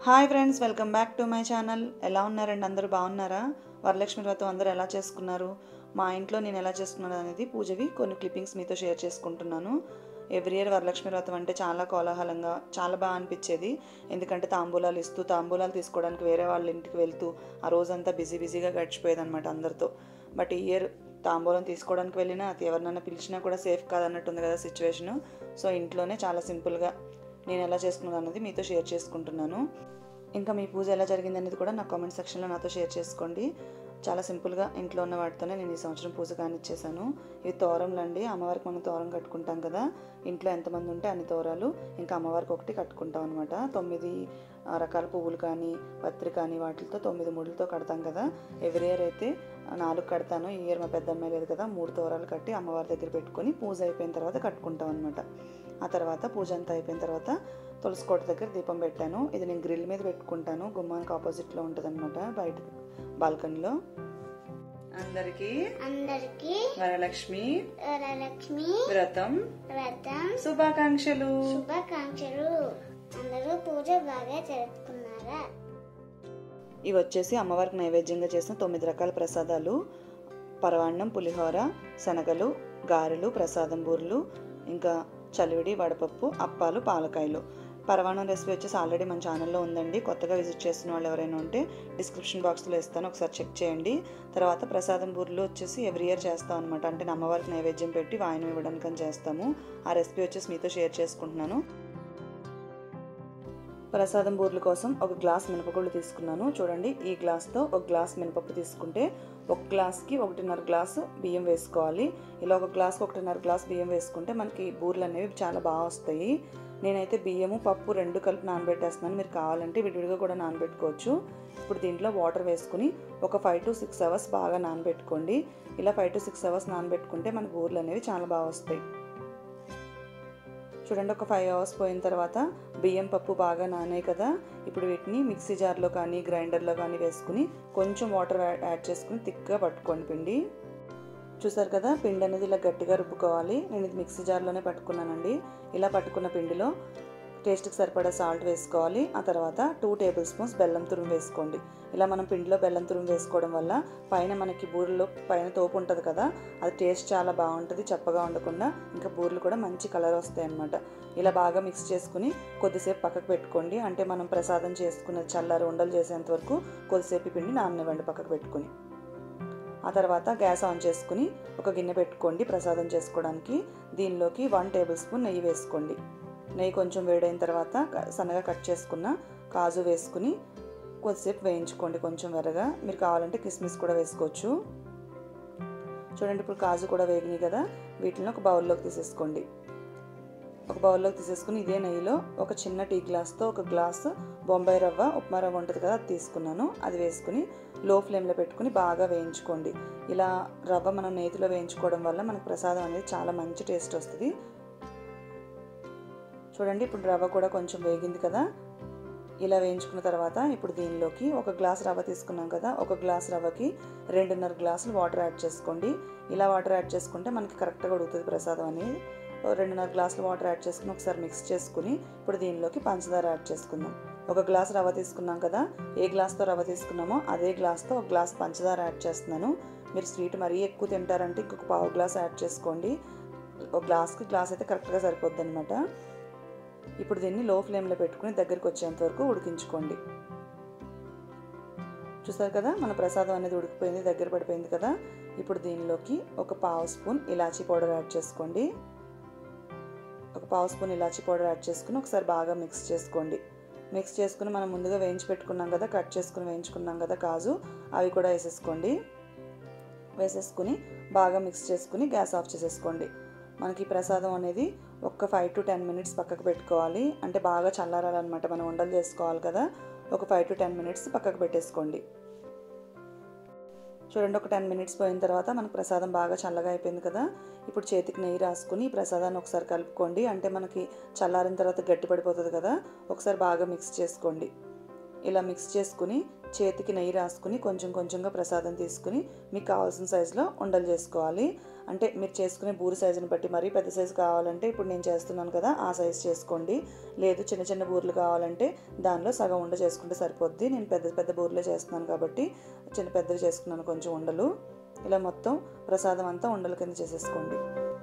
hi friends welcome back to my channel ఎలా ఉన్నారండి అందరూ బాగున్నారా వరలక్ష్మి వ్రతం అందరూ ఎలా చేసుకున్నారు మా ఇంట్లో నేను ఎలా చేసుకున్నాను అనేది పూజవి కొన్ని క్లిప్పింగ్స్ మీతో షేర్ చేసుకుంటున్నాను ఎవ్రీ ఇయర్ వరలక్ష్మి వ్రతం అంటే చాలా కోలాహలంగా చాలా బాగా అనిపించేది ఎందుకంటే తాంబూలాలు ఇస్తూ తాంబూలాలు తీసుకోవడానికి వేరే వాళ్ళ ఇంటికి వెళ్తూ ఆ రోజంతా బిజీ బిజీగా గడిచిపోయేది అనమాట అందరితో బట్ ఈ ఇయర్ తాంబూలం తీసుకోవడానికి వెళ్ళినా అది ఎవరినైనా పిలిచినా కూడా సేఫ్ కాదన్నట్టుంది కదా సిచ్యువేషను సో ఇంట్లోనే చాలా సింపుల్గా నేను ఎలా చేసుకున్నాను అన్నది మీతో షేర్ చేసుకుంటున్నాను ఇంకా మీ పూజ ఎలా జరిగింది అనేది కూడా నా కామెంట్ సెక్షన్లో నాతో షేర్ చేసుకోండి చాలా సింపుల్గా ఇంట్లో ఉన్న వాటితోనే నేను ఈ సంవత్సరం పూజ కానిచ్చేసాను ఇవి తోరంలు అండి అమ్మవారికి మనం తోరం కట్టుకుంటాం కదా ఇంట్లో ఎంతమంది ఉంటే అన్ని తోరాలు ఇంకా అమ్మవారికి ఒకటి కట్టుకుంటాం అనమాట తొమ్మిది ఆ, రకాల పువ్వులు కానీ పత్రి కానీ వాటితో తొమ్మిది ముడులతో కడతాం కదా ఎవ్రీ ఇయర్ అయితే ఆ, నాలుగు కడతాను ఈ ఇయర్ మా పెద్ద అమ్మాయి లేదు కదా మూడు తోరాలు కట్టి అమ్మవారి దగ్గర పెట్టుకొని పూజ అయిపోయిన తర్వాత కట్టుకుంటాం అనమాట ఆ తర్వాత పూజ అంతా అయిపోయిన తర్వాత తులసి కోట దగ్గర దీపం పెట్టాను ఇది నేను గ్రిల్ మీద పెట్టుకుంటాను గుమ్మానికి ఆపోజిట్లో ఉంటుంది అనమాట బయట బాల్కనీలో అందరికీ అందరికి వరలక్ష్మి వరలక్ష్మి వ్రతం వ్రతం శుభాకాంక్షలు శుభాకాంక్షలు అందరూ పూజ బాగా జరుపుకున్నారా ఇవి వచ్చేసి అమ్మవారికి నైవేద్యంగా చేసిన తొమ్మిది రకాల ప్రసాదాలు పరవాన్నం పులిహోర శనగలు గారెలు ప్రసాదం బూరెలు ఇంకా చలివిడి వడపప్పు అప్పాలు పాలకాయలు పరవాణం రెసిపీ వచ్చేసి ఆల్రెడీ మన ఛానల్లో ఉందండి కొత్తగా విజిట్ చేస్తున్న వాళ్ళు ఎవరైనా ఉంటే డిస్క్రిప్షన్ బాక్స్లో ఇస్తాను ఒకసారి చెక్ చేయండి తర్వాత ప్రసాదం బూరెలు వచ్చేసి ఎవ్రీ ఇయర్ చేస్తాం అనమాట అంటే నా అమ్మవారికి నైవేద్యం పెట్టి వాయనం ఇవ్వడానికి అని చేస్తాము ఆ రెసిపీ వచ్చేసి మీతో షేర్ చేసుకుంటున్నాను ప్రసాదం బూర్ల కోసం ఒక గ్లాస్ మినపగుళ్ళు తీసుకున్నాను చూడండి ఈ గ్లాస్తో ఒక గ్లాస్ మినపప్పు తీసుకుంటే ఒక గ్లాస్కి ఒకటిన్నర గ్లాసు బియ్యం వేసుకోవాలి ఇలా ఒక గ్లాస్కి ఒకటిన్నర గ్లాస్ బియ్యం వేసుకుంటే మనకి బూర్లు అనేవి చాలా బాగా వస్తాయి నేనైతే బియ్యము పప్పు రెండు కలిపి నానబెట్టేస్తున్నాను మీరు కావాలంటే విడివిడిగా కూడా నానబెట్టుకోవచ్చు ఇప్పుడు దీంట్లో వాటర్ వేసుకుని ఒక ఫైవ్ టు సిక్స్ అవర్స్ బాగా నానబెట్టుకోండి ఇలా ఫైవ్ టు సిక్స్ అవర్స్ నానబెట్టుకుంటే మన బూర్లు అనేవి చాలా బాగా వస్తాయి చూడండి ఒక ఫైవ్ అవర్స్ పోయిన తర్వాత బియ్యం పప్పు బాగా నానాయి కదా ఇప్పుడు వీటిని మిక్సీ జార్లో కానీ గ్రైండర్లో కానీ వేసుకుని కొంచెం వాటర్ యాడ్ యాడ్ చేసుకుని థిక్గా పట్టుకోండి పిండి చూసారు కదా పిండి అనేది ఇలా గట్టిగా రుబ్బుకోవాలి నేను ఇది మిక్సీ జార్లోనే పట్టుకున్నానండి ఇలా పట్టుకున్న పిండిలో టేస్ట్కి సరిపడా సాల్ట్ వేసుకోవాలి ఆ తర్వాత టూ టేబుల్ స్పూన్స్ బెల్లం తురుము వేసుకోండి ఇలా మనం పిండిలో బెల్లం తురుము వేసుకోవడం వల్ల పైన మనకి బూరెలో పైన తోపు ఉంటుంది కదా అది టేస్ట్ చాలా బాగుంటుంది చప్పగా ఉండకుండా ఇంకా బూరెలు కూడా మంచి కలర్ వస్తాయి అన్నమాట ఇలా బాగా మిక్స్ చేసుకుని కొద్దిసేపు పక్కకు పెట్టుకోండి అంటే మనం ప్రసాదం చేసుకున్న చల్లారి ఉండలు చేసేంత వరకు కొద్దిసేపు ఈ పిండి నాననివ్వండి పక్కకు పెట్టుకుని ఆ తర్వాత గ్యాస్ ఆన్ చేసుకుని ఒక గిన్నె పెట్టుకోండి ప్రసాదం చేసుకోవడానికి దీనిలోకి వన్ టేబుల్ స్పూన్ నెయ్యి వేసుకోండి నెయ్యి కొంచెం వేడైన తర్వాత క- సన్నగా కట్ చేసుకున్న కాజు వేసుకుని కొద్దిసేపు వేయించుకోండి కొంచెం వెరగా మీరు కావాలంటే కిస్మిస్ కూడా వేసుకోవచ్చు చూడండి ఇప్పుడు కాజు కూడా వేగినాయి కదా వీటిని ఒక బౌల్లోకి తీసేసుకోండి ఒక బౌల్లోకి తీసేసుకుని ఇదే నెయ్యిలో ఒక చిన్న టీ గ్లాస్తో ఒక గ్లాస్ బొంబాయి రవ్వ ఉప్మా రవ్వ ఉంటుంది కదా అది తీసుకున్నాను అది వేసుకుని లో ఫ్లేమ్లో పెట్టుకుని బాగా వేయించుకోండి ఇలా రవ్వ మనం నేతిలో వేయించుకోవడం వల్ల మనకు ప్రసాదం అనేది చాలా మంచి టేస్ట్ వస్తుంది చూడండి ఇప్పుడు రవ్వ కూడా కొంచెం వేగింది కదా ఇలా వేయించుకున్న తర్వాత ఇప్పుడు దీనిలోకి ఒక గ్లాస్ రవ్వ తీసుకున్నాం కదా ఒక గ్లాస్ రవ్వకి రెండున్నర గ్లాసులు వాటర్ యాడ్ చేసుకోండి ఇలా వాటర్ యాడ్ చేసుకుంటే మనకి కరెక్ట్గా ఉడుకుతుంది ప్రసాదం అనేది ఓ రెండున్నర గ్లాసులు వాటర్ యాడ్ చేసుకుని ఒకసారి మిక్స్ చేసుకుని ఇప్పుడు దీనిలోకి పంచదార యాడ్ చేసుకుందాం ఒక గ్లాస్ రవ్వ తీసుకున్నాం కదా ఏ గ్లాస్తో రవ్వ తీసుకున్నామో అదే గ్లాస్తో ఒక గ్లాస్ పంచదార యాడ్ చేస్తున్నాను మీరు స్వీట్ మరీ ఎక్కువ తింటారంటే ఇంకొక పావు గ్లాస్ యాడ్ చేసుకోండి ఒక గ్లాస్కి గ్లాస్ అయితే కరెక్ట్గా సరిపోద్ది అనమాట ఇప్పుడు దీన్ని లో ఫ్లేమ్లో పెట్టుకుని దగ్గరికి వచ్చేంత వరకు ఉడికించుకోండి చూసారు కదా మన ప్రసాదం అనేది ఉడికిపోయింది దగ్గర పడిపోయింది కదా ఇప్పుడు దీనిలోకి ఒక పావు స్పూన్ ఇలాచీ పౌడర్ యాడ్ చేసుకోండి ఒక పావు స్పూన్ ఇలాచీ పౌడర్ యాడ్ చేసుకుని ఒకసారి బాగా మిక్స్ చేసుకోండి మిక్స్ చేసుకుని మనం ముందుగా వేయించి పెట్టుకున్నాం కదా కట్ చేసుకుని వేయించుకున్నాం కదా కాజు అవి కూడా వేసేసుకోండి వేసేసుకుని బాగా మిక్స్ చేసుకుని గ్యాస్ ఆఫ్ చేసేసుకోండి మనకి ఈ ప్రసాదం అనేది ఒక ఫైవ్ టు టెన్ మినిట్స్ పక్కకు పెట్టుకోవాలి అంటే బాగా చల్లారాలన్నమాట మనం వంటలు చేసుకోవాలి కదా ఒక ఫైవ్ టు టెన్ మినిట్స్ పక్కకు పెట్టేసుకోండి చూడండి ఒక టెన్ మినిట్స్ పోయిన తర్వాత మనకు ప్రసాదం బాగా చల్లగా అయిపోయింది కదా ఇప్పుడు చేతికి నెయ్యి రాసుకుని ఈ ప్రసాదాన్ని ఒకసారి కలుపుకోండి అంటే మనకి చల్లారిన తర్వాత గట్టి పడిపోతుంది కదా ఒకసారి బాగా మిక్స్ చేసుకోండి ఇలా మిక్స్ చేసుకుని చేతికి నెయ్యి రాసుకుని కొంచెం కొంచెంగా ప్రసాదం తీసుకుని మీకు కావాల్సిన సైజులో ఉండలు చేసుకోవాలి అంటే మీరు చేసుకునే బూరి సైజుని బట్టి మరీ పెద్ద సైజు కావాలంటే ఇప్పుడు నేను చేస్తున్నాను కదా ఆ సైజు చేసుకోండి లేదు చిన్న చిన్న బూరెలు కావాలంటే దానిలో సగం ఉండ చేసుకుంటే సరిపోద్ది నేను పెద్ద పెద్ద బూరెలే చేస్తున్నాను కాబట్టి చిన్న పెద్దవి చేసుకున్నాను కొంచెం ఉండలు ఇలా మొత్తం ప్రసాదం అంతా ఉండల కింద చేసేసుకోండి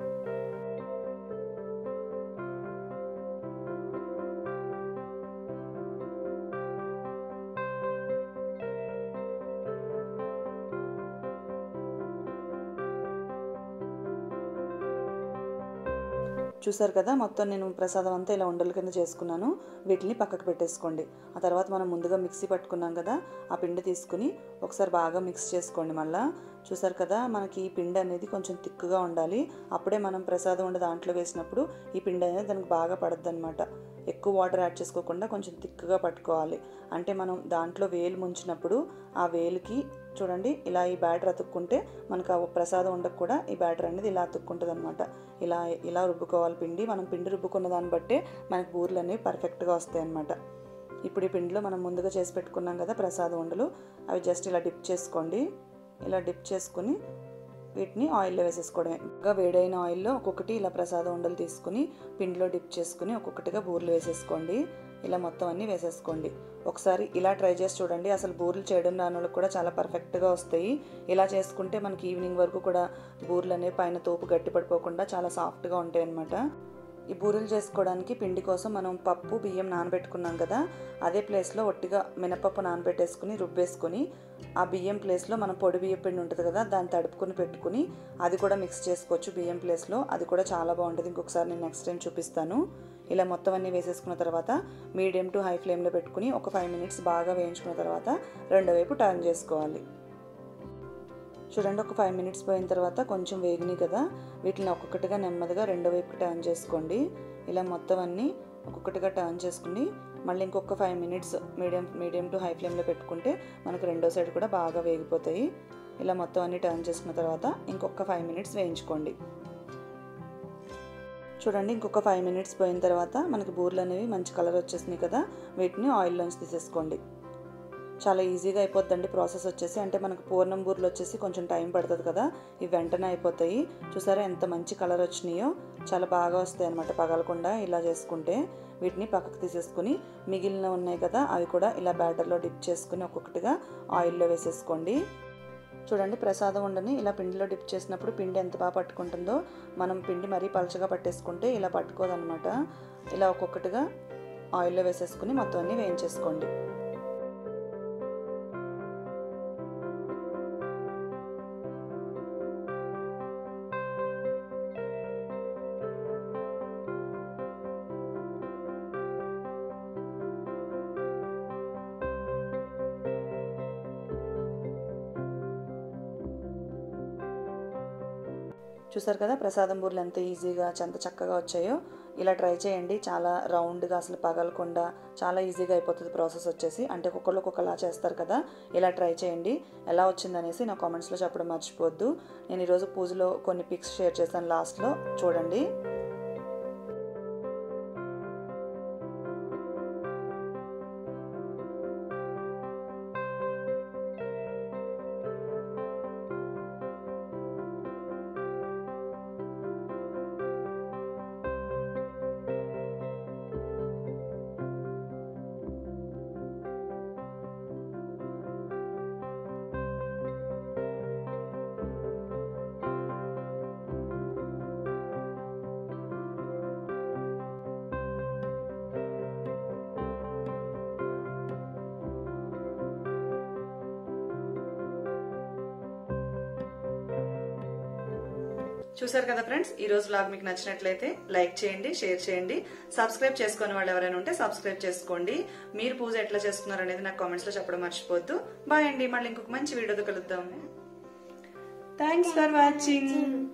చూసారు కదా మొత్తం నేను ప్రసాదం అంతా ఇలా ఉండల కింద చేసుకున్నాను వీటిని పక్కకు పెట్టేసుకోండి ఆ తర్వాత మనం ముందుగా మిక్సీ పట్టుకున్నాం కదా ఆ పిండి తీసుకుని ఒకసారి బాగా మిక్స్ చేసుకోండి మళ్ళా చూసారు కదా మనకి ఈ పిండి అనేది కొంచెం తిక్కుగా ఉండాలి అప్పుడే మనం ప్రసాదం ఉండే దాంట్లో వేసినప్పుడు ఈ పిండి అనేది దానికి బాగా పడద్దు అనమాట ఎక్కువ వాటర్ యాడ్ చేసుకోకుండా కొంచెం తిక్కుగా పట్టుకోవాలి అంటే మనం దాంట్లో వేలు ముంచినప్పుడు ఆ వేలుకి చూడండి ఇలా ఈ బ్యాటర్ అతుక్కుంటే మనకు ఆ ప్రసాదం ఉండకు కూడా ఈ బ్యాటర్ అనేది ఇలా అతుక్కుంటుంది అనమాట ఇలా ఇలా రుబ్బుకోవాలి పిండి మనం పిండి రుబ్బుకున్న దాన్ని బట్టే మనకు బూరెలు అనేవి పర్ఫెక్ట్గా వస్తాయి అనమాట ఇప్పుడు ఈ పిండిలో మనం ముందుగా చేసి పెట్టుకున్నాం కదా ప్రసాదం ఉండలు అవి జస్ట్ ఇలా డిప్ చేసుకోండి ఇలా డిప్ చేసుకుని వీటిని ఆయిల్లో వేసేసుకోవడమే ఇంకా వేడైన ఆయిల్లో ఒక్కొక్కటి ఇలా ప్రసాదం ఉండలు తీసుకుని పిండిలో డిప్ చేసుకుని ఒక్కొక్కటిగా బూరెలు వేసేసుకోండి ఇలా మొత్తం అన్నీ వేసేసుకోండి ఒకసారి ఇలా ట్రై చేసి చూడండి అసలు బూరెలు చేయడం రాని వాళ్ళకి కూడా చాలా పర్ఫెక్ట్గా వస్తాయి ఇలా చేసుకుంటే మనకి ఈవినింగ్ వరకు కూడా బూరెలు అనేవి పైన తోపు గట్టి పడిపోకుండా చాలా సాఫ్ట్గా ఉంటాయి అన్నమాట ఈ బూరెలు చేసుకోవడానికి పిండి కోసం మనం పప్పు బియ్యం నానబెట్టుకున్నాం కదా అదే ప్లేస్లో ఒట్టిగా మినపప్పు నానబెట్టేసుకుని రుబ్బేసుకొని ఆ బియ్యం ప్లేస్లో మనం పొడి బియ్యం పిండి ఉంటుంది కదా దాన్ని తడుపుకొని పెట్టుకుని అది కూడా మిక్స్ చేసుకోవచ్చు బియ్యం ప్లేస్లో అది కూడా చాలా బాగుంటుంది ఇంకొకసారి నేను నెక్స్ట్ టైం చూపిస్తాను ఇలా మొత్తం అన్నీ వేసేసుకున్న తర్వాత మీడియం టు హై ఫ్లేమ్లో పెట్టుకుని ఒక ఫైవ్ మినిట్స్ బాగా వేయించుకున్న తర్వాత రెండో వైపు టర్న్ చేసుకోవాలి చూడండి ఒక ఫైవ్ మినిట్స్ పోయిన తర్వాత కొంచెం వేగినాయి కదా వీటిని ఒక్కొక్కటిగా నెమ్మదిగా రెండో వైపు టర్న్ చేసుకోండి ఇలా మొత్తం అన్నీ ఒక్కొక్కటిగా టర్న్ చేసుకుని మళ్ళీ ఇంకొక five minutes medium medium to high ఫ్లేమ్లో పెట్టుకుంటే మనకు రెండో సైడ్ కూడా బాగా వేగిపోతాయి ఇలా మొత్తం అన్నీ టర్న్ చేసుకున్న తర్వాత ఇంకొక ఫైవ్ మినిట్స్ వేయించుకోండి చూడండి ఇంకొక ఫైవ్ మినిట్స్ పోయిన తర్వాత మనకి బూర్లు అనేవి మంచి కలర్ వచ్చేసినాయి కదా వీటిని ఆయిల్లోంచి తీసేసుకోండి చాలా ఈజీగా అయిపోద్దండి ప్రాసెస్ వచ్చేసి అంటే మనకు పూర్ణం బూర్లు వచ్చేసి కొంచెం టైం పడుతుంది కదా ఇవి వెంటనే అయిపోతాయి చూసారా ఎంత మంచి కలర్ వచ్చినాయో చాలా బాగా వస్తాయి అనమాట పగలకుండా ఇలా చేసుకుంటే వీటిని పక్కకు తీసేసుకుని మిగిలిన ఉన్నాయి కదా అవి కూడా ఇలా బ్యాటర్లో డిప్ చేసుకుని ఒక్కొక్కటిగా ఆయిల్లో వేసేసుకోండి చూడండి ప్రసాదం ఉండని ఇలా పిండిలో డిప్ చేసినప్పుడు పిండి ఎంత బాగా పట్టుకుంటుందో మనం పిండి మరీ పలచగా పట్టేసుకుంటే ఇలా పట్టుకోదనమాట ఇలా ఒక్కొక్కటిగా ఆయిల్లో వేసేసుకుని మొత్తం అన్నీ వేయించేసుకోండి చూసారు కదా ప్రసాదం బూరెలు ఎంత ఈజీగా ఎంత చక్కగా వచ్చాయో ఇలా ట్రై చేయండి చాలా రౌండ్గా అసలు పగలకుండా చాలా ఈజీగా అయిపోతుంది ప్రాసెస్ వచ్చేసి అంటే ఒక్కొక్కరు ఒక్కొక్కలా చేస్తారు కదా ఇలా ట్రై చేయండి ఎలా వచ్చిందనేసి నా కామెంట్స్లో చెప్పడం మర్చిపోవద్దు నేను ఈరోజు పూజలో కొన్ని పిక్స్ షేర్ చేశాను లాస్ట్లో చూడండి చూసారు కదా ఫ్రెండ్స్ ఈ రోజు బ్లాగ్ మీకు నచ్చినట్లయితే లైక్ చేయండి షేర్ చేయండి సబ్స్క్రైబ్ చేసుకునే వాళ్ళు ఎవరైనా ఉంటే సబ్స్క్రైబ్ చేసుకోండి మీరు పూజ ఎట్లా చేసుకున్నారు అనేది నాకు కామెంట్స్ లో చెప్పడం మర్చిపోవద్దు బాయ్ అండి మళ్ళీ ఇంకొక మంచి వీడియోతో కలుద్దాం థ్యాంక్స్ ఫర్ వాచింగ్